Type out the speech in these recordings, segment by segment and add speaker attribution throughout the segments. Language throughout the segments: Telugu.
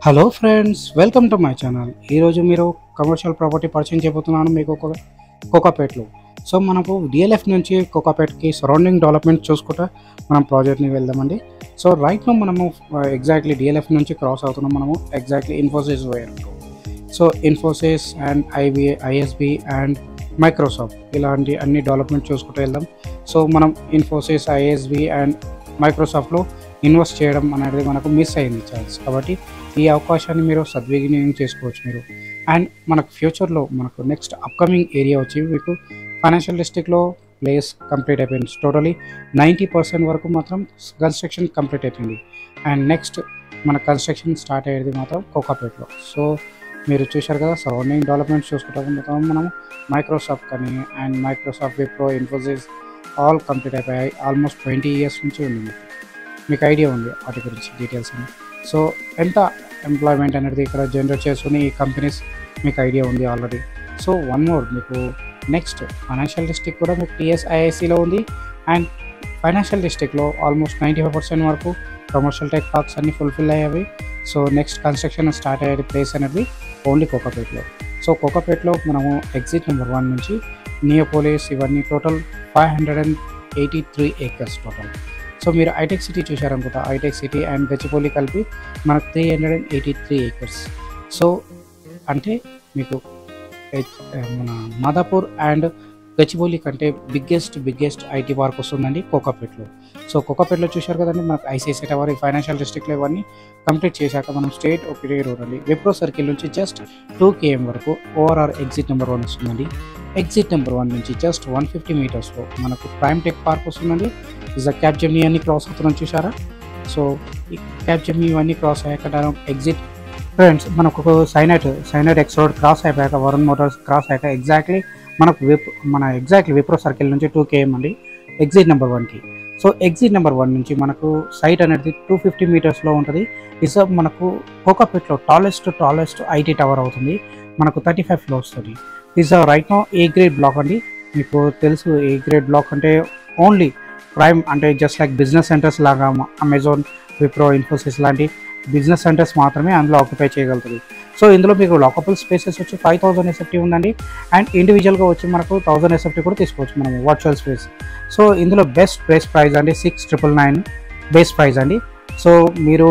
Speaker 1: Hello friends welcome to my channel ఈరోజు మీరు కమర్షియల్ ప్రాపర్టీ పరిచయం చేయబోతున్నాను మీకు ఒక కోకాపేట్లో సో మనకు డిఎల్ఎఫ్ నుంచి కోకాపేట్కి సరౌండింగ్ డెవలప్మెంట్ చూసుకుంటా మనం ప్రాజెక్ట్ని వెళ్దామండి సో రైట్లో మనము ఎగ్జాక్ట్లీ డిఎల్ఎఫ్ నుంచి క్రాస్ అవుతున్నాం మనము ఎగ్జాక్ట్లీ ఇన్ఫోసిస్ వైర్లో so Infosys and IB ISB and Microsoft ఇలాంటి అన్ని డెవలప్మెంట్ చూసుకుంటూ వెళ్దాం సో మనం ఇన్ఫోసిస్ ఐఎస్బి అండ్ మైక్రోసాఫ్ట్లో ఇన్వెస్ట్ చేయడం అనేది మనకు మిస్ అయింది ఛాన్స్ కాబట్టి ఈ అవకాశాన్ని మీరు సద్వినియోగం చేసుకోవచ్చు మీరు అండ్ మనకు ఫ్యూచర్లో మనకు నెక్స్ట్ అప్కమింగ్ ఏరియా వచ్చి మీకు ఫైనాన్షియల్ డిస్ట్రిక్ట్లో ప్లేస్ కంప్లీట్ అయిపోయింది టోటలీ నైంటీ పర్సెంట్ వరకు మాత్రం కన్స్ట్రక్షన్ కంప్లీట్ అయిపోయింది అండ్ నెక్స్ట్ మన కన్స్ట్రక్షన్ స్టార్ట్ అయ్యేది మాత్రం కోకాపేట్లో సో మీరు చూశారు కదా సరౌండింగ్ డెవలప్మెంట్ చూసుకుంటాం మొత్తం మనం మైక్రోసాఫ్ట్ కానీ and Microsoft Wipro Infosys all complete అయిపోయాయి ఆల్మోస్ట్ ట్వంటీ ఇయర్స్ నుంచి ఉంది మీకు. మీకు ఐడియా ఉంది వాటి గురించి డీటెయిల్స్ అని సో ఎంత ఎంప్లాయ్మెంట్ అనేది ఇక్కడ జనరేట్ చేసుకుని ఈ కంపెనీస్ మీకు ఐడియా ఉంది ఆల్రెడీ సో వన్ మోర్ మీకు నెక్స్ట్ ఫైనాన్షియల్ డిస్ట్రిక్ట్ కూడా మీకు టీఎస్ఐఐసిలో ఉంది అండ్ ఫైనాన్షియల్ డిస్ట్రిక్ట్లో ఆల్మోస్ట్ నైంటీ ఫైవ్ పర్సెంట్ వరకు కమర్షియల్ టెక్ పార్క్స్ అన్ని ఫుల్ఫిల్ అయ్యాయి సో నెక్స్ట్ కన్స్ట్రక్షన్ స్టార్ట్ అయ్యే ప్లేస్ అనేది ఓన్లీ కోకాపేట్లో సో కోకాపేట్లో మనము ఎగ్జిట్ నెంబర్ వన్ నుంచి నియోపోలిస్ ఇవన్నీ total five hundred and eighty three acres total so మీరు ఐటెక్ సిటీ చూశారనుకుంటా ఐటెక్ సిటీ అండ్ గచ్చిపల్లి కలిపి మనకు three hundred and eighty three acres so అంటే మీకు ఎచ్- మన మాదాపూర్ అండ్ గచ్చిబౌలి కంటే బిగ్గెస్ట్ బిగ్గెస్ట్ ఐటీ పార్క్ వస్తుందండి కోకాపేట్లో సో కోకాపేట్లో చూశారు కదండి మనకు ఐసిఐసిఐ టవర్ ఈ ఫైనాన్షియల్ డిస్ట్రిక్ట్లో ఇవన్నీ కంప్లీట్ చేశాక మనం స్టేట్ ఒకటే రోడ్ అండి విప్రో సర్కిల్ నుంచి జస్ట్ టూ కేఎం వరకు ఓఆర్ఆర్ ఎగ్జిట్ నెంబర్ వన్ వస్తుందండి ఎగ్జిట్ నెంబర్ వన్ నుంచి జస్ట్ వన్ ఫిఫ్టీ మీటర్స్లో మనకు ప్రైమ్ టెక్ పార్క్ వస్తుందండి ఇస్ ద క్యాబ్ జమ్ని అన్ని క్రాస్ అవుతున్నాం చూసారా సో ఈ క్యాబ్ జమ్ని ఇవన్నీ క్రాస్ అయ్యాక ఎగ్జిట్ ఫ్రెండ్స్ మనకు ఒక సైనైట్ సైనైట్ ఎక్స్ రోడ్ క్రాస్ అయిపోయాక వరుణ్ మోటార్స్ క్రాస్ అయ్యాక ఎగ్జాక్ట్లీ మనకు విప్ మన ఎగ్జాక్ట్లీ విప్రో సర్కిల్ నుంచి టూ కేఎం అండి ఎగ్జిట్ నెంబర్ వన్కి సో ఎగ్జిట్ నెంబర్ వన్ నుంచి మనకు సైట్ అనేది టూ ఫిఫ్టీ మీటర్స్లో ఉంటుంది ఇస్ మనకు కోకాపేట్లో టాలెస్ట్ టాలెస్ట్ ఐటీ టవర్ అవుతుంది మనకు థర్టీ ఫైవ్ ఫ్లోర్స్ తోటి is right no A grade block అండి మీకు తెలుసు ఏ గ్రేడ్ బ్లాక్ అంటే ఓన్లీ ప్రైమ్ అంటే జస్ట్ లైక్ బిజినెస్ సెంటర్స్ లాగా అమెజాన్ విప్రో ఇన్ఫోసిస్ లాంటి బిజినెస్ సెంటర్స్ మాత్రమే అందులో ఆక్యుపై చేయగలుగుతుంది సో ఇందులో మీకు లాకబుల్ స్పేసెస్ వచ్చి ఫైవ్ థౌసండ్ ఎస్ఎఫ్టీ ఉందండి అండ్ ఇండివిజువల్గా వచ్చి మనకు థౌసండ్ ఎస్ఎఫ్టీ కూడా తీసుకోవచ్చు మనం వర్చువల్ స్పేస్ సో ఇందులో బెస్ట్ బేస్ ప్రైస్ అండి six triple nine base price అండి సో మీరు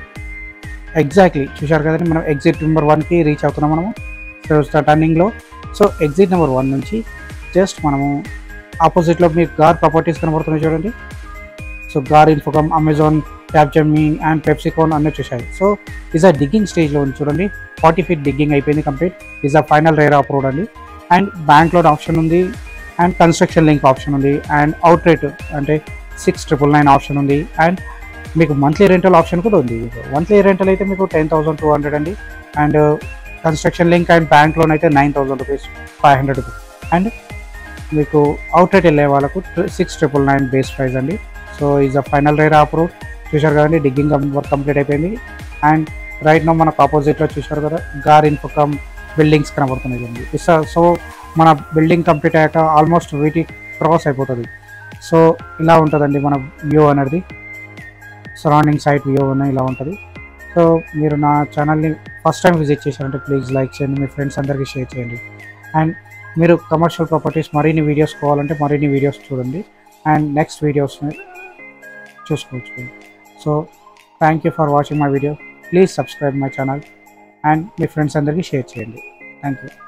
Speaker 1: ఎగ్జాక్ట్లీ చూశారు కదండి మనం ఎగ్జిట్ నెంబర్ వన్కి రీచ్ అవుతున్నాం మనము సో టర్నింగ్లో సో ఎగ్జిట్ నెంబర్ వన్ నుంచి జస్ట్ మనము ఆపోజిట్లో మీకు గార్ ప్రాపర్టీస్ కనబడుతున్నాయి చూడండి so GAR Infocom Amazon Capgemini and PepsiCo అన్నీ చూశాయి సో ఈజ్ ఆ డిగ్గింగ్ స్టేజ్లో ఉంది చూడండి ఫార్టీ ఫీట్ డిగ్గింగ్ అయిపోయింది complete is a final rate approved అండి అండ్ బ్యాంక్ లోన్ ఆప్షన్ ఉంది అండ్ కన్స్ట్రక్షన్ లింక్ ఆప్షన్ ఉంది అండ్ అవుట్ రేట్ అంటే సిక్స్ ట్రిపుల్ నైన్ ఆప్షన్ ఉంది అండ్ మీకు మంత్లీ రెంటల్ ఆప్షన్ కూడా ఉంది మంత్లీ రెంటల్ అయితే మీకు టెన్ థౌసండ్ టూ హండ్రెడ్ అండి and construction link and bank loan అయితే nine thousand rupees five hundred rupees and మీకు అవుట్ రేట్ వెళ్ళే వాళ్ళకు six triple nine base price అండి so is a final rate approve చూశారు కదండి డిగ్గింగ్ వర్క్ కంప్లీట్ అయిపోయింది అండ్ రైట్ నో మనకు ఆపోజిట్లో చూశారు కదా గార్ ఇన్ఫోకమ్ బిల్డింగ్స్ కనబడుతున్నాయి చూడండి ఇస్ సో మన బిల్డింగ్ కంప్లీట్ అయ్యాక ఆల్మోస్ట్ వీటి క్రాస్ అయిపోతుంది సో ఇలా ఉంటుందండి మన వ్యూ అనేది సరౌండింగ్ సైట్ వ్యూ అనేది ఇలా ఉంటుంది సో మీరు నా ఛానల్ని ఫస్ట్ టైం విజిట్ చేశారంటే ప్లీజ్ లైక్ చేయండి మీ ఫ్రెండ్స్ అందరికీ షేర్ చేయండి అండ్ మీరు కమర్షియల్ ప్రాపర్టీస్ మరిన్ని వీడియోస్ కావాలంటే మరిన్ని వీడియోస్ చూడండి అండ్ నెక్స్ట్ వీడియోస్ని చూసుకోవచ్చు so thank you for watching my video please subscribe my channel and మీ ఫ్రెండ్స్ అందరికీ షేర్ చేయండి థ్యాంక్ యూ